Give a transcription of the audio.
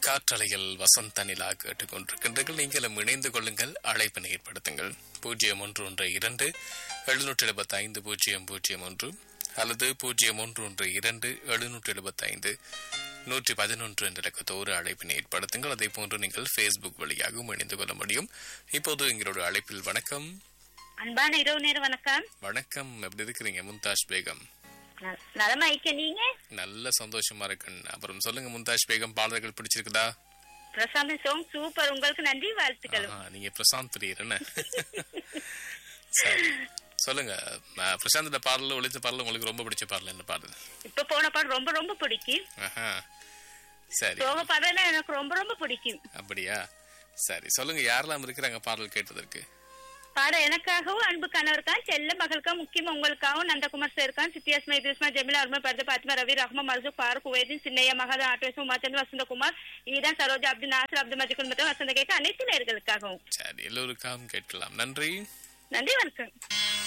காற்றலையில் வசந்த நிலா கேட்டுக்கொண்டிருக்கின்றீர்கள் நீங்களும் இணைந்து கொள்ளுங்கள் அழைப்பினை ஏற்படுத்துங்கள் பூஜ்ஜியம் ஒன்று ஒன்று இரண்டு எழுநூற்றி எழுபத்தி ஐந்து பூஜ்ஜியம் பூஜ்ஜியம் ஒன்று அல்லது பூஜ்ஜியம் ஒன்று ஒன்று இரண்டு எழுநூற்றி எழுபத்தி ஐந்து நூற்றி பதினொன்று என்ற இலக்கத்தோடு அழைப்பினை ஏற்படுத்துங்கள் அதே போன்று நீங்கள் ஃபேஸ்புக் வழியாகவும் இணைந்து கொள்ள முடியும் இப்போது எங்களோட அழைப்பில் வணக்கம் அன்பான இரவு நேரம் வணக்கம் வணக்கம் எப்படி இருக்கிறீங்க மும்தாஜ் பேகம் ந- நலமா இருக்க நீங்க நல்ல சந்தோஷமா இருக்கேன் அப்புறம் சொல்லுங்க மும்தாஜ் பேகம் பாடல்கள் பிடிச்சிருக்குதா பிரசாந்த் சோங் சூப்பர் உங்களுக்கு நன்றி வாழ்த்துக்களும் ஆஹா, நீங்க பிரசாந்த் பிரியர் என்ன சரி சொல்லுங்க அஹ், பிரசாந்தோட பாடல ஒழிச்ச பாடல் உங்களுக்கு ரொம்ப பிடிச்ச பாடல் என்ன பாடல் இப்ப போன பாடம் ரொம்ப ரொம்ப பிடிக்கும் ஆஹா சரி சோக பாடல எனக்கு ரொம்ப ரொம்ப பிடிக்கும் அப்படியா சரி சொல்லுங்க யாரெல்லாம் இருக்கிறாங்க பாடல் கேட்டதற்கு பாடம் எனக்காகவும் அன்பு கணவருக்கான் செல்ல மகளுக்காக முக்கியமா உங்களுக்காகவும் நந்தகுமார் சேர்க்கான் சித்தியாஸ்மா இதுஸ்மா ஜெமிலா அருமை பரத பாத்மா ரவி ரஹ்மா மர்சூக் ஃபாரூக் உவேதின் சின்னையா மகாதா ஆட்டோஸ் உமாச்சந்த் வசந்தகுமார் ஈதான் சரோஜா அப்துல் நாசர் அப்துல் மஜித் குடும்பத்தை வசந்த கேட்க அனைத்து நேர்களுக்காகவும் சரி எல்லோருக்காகவும் கேட்கலாம் நன்றி நன்றி வணக்கம்